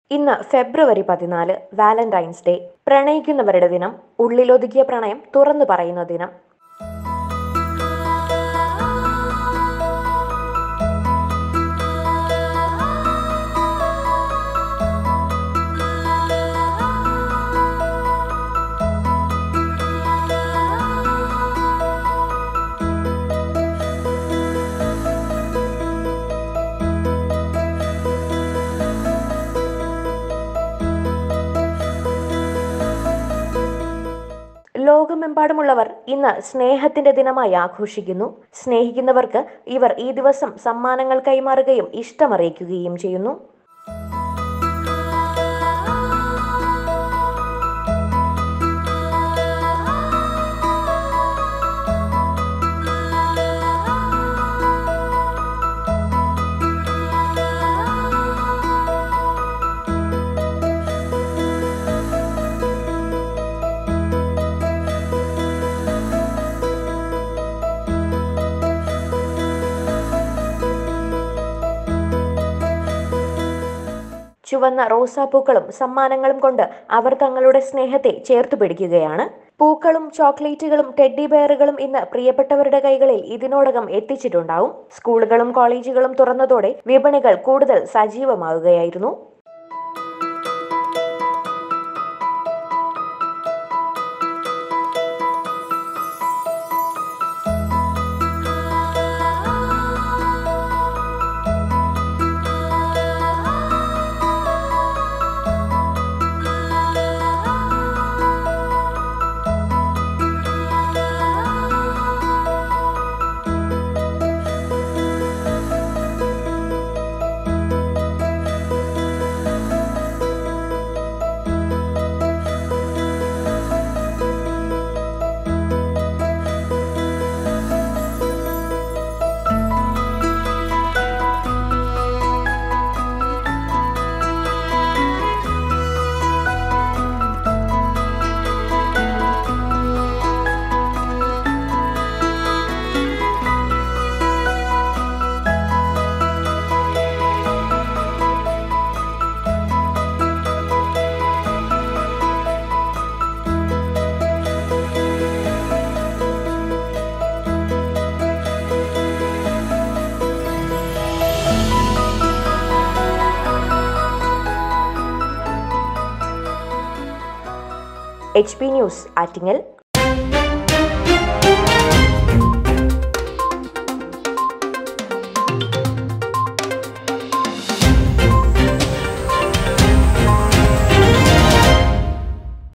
ഇന്ന് ഫെബ്രുവരി പതിനാല് Valentine's day പ്രണയിക്കുന്നവരുടെ ദിനം ഉള്ളിലൊതുക്കിയ പ്രണയം തുറന്നു പറയുന്ന ദിനം ലോകമെമ്പാടുമുള്ളവർ ഇന്ന് സ്നേഹത്തിന്റെ ദിനമായി ആഘോഷിക്കുന്നു സ്നേഹിക്കുന്നവർക്ക് ഇവർ ഈ ദിവസം സമ്മാനങ്ങൾ കൈമാറുകയും ഇഷ്ടമറിയിക്കുകയും ചെയ്യുന്നു ചുവന്ന റോസാപ്പൂക്കളും സമ്മാനങ്ങളും കൊണ്ട് അവർ തങ്ങളുടെ സ്നേഹത്തെ ചേർത്തു പിടിക്കുകയാണ് പൂക്കളും ചോക്ലേറ്റുകളും ടെഡ്ഡി ബെയറുകളും ഇന്ന് പ്രിയപ്പെട്ടവരുടെ കൈകളിൽ ഇതിനോടകം എത്തിച്ചിട്ടുണ്ടാവും സ്കൂളുകളും കോളേജുകളും തുറന്നതോടെ വിപണികൾ കൂടുതൽ സജീവമാവുകയായിരുന്നു എച്ച് പി ന്യൂസ് ആറ്റിങ്ങൽ